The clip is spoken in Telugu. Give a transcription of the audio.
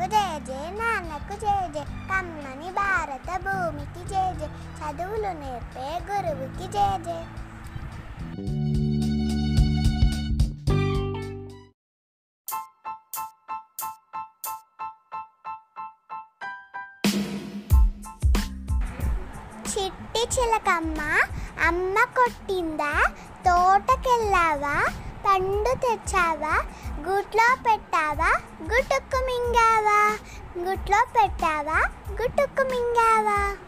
జయ జయ నాన్నకు జయ జయ కమ్మని భారత భూమికి జయ జయ చదువులు నేర్పే గురువుకి జయ జయ చిట్టి చిలకమ్మ అమ్మ కొట్టిందా తోటకెళ్ళావా పండు తెచ్చావా గుట్లో పెట్టావా గుటుక్కు మింగావా గుట్లో పెట్టావా గుటుక్కు మింగావా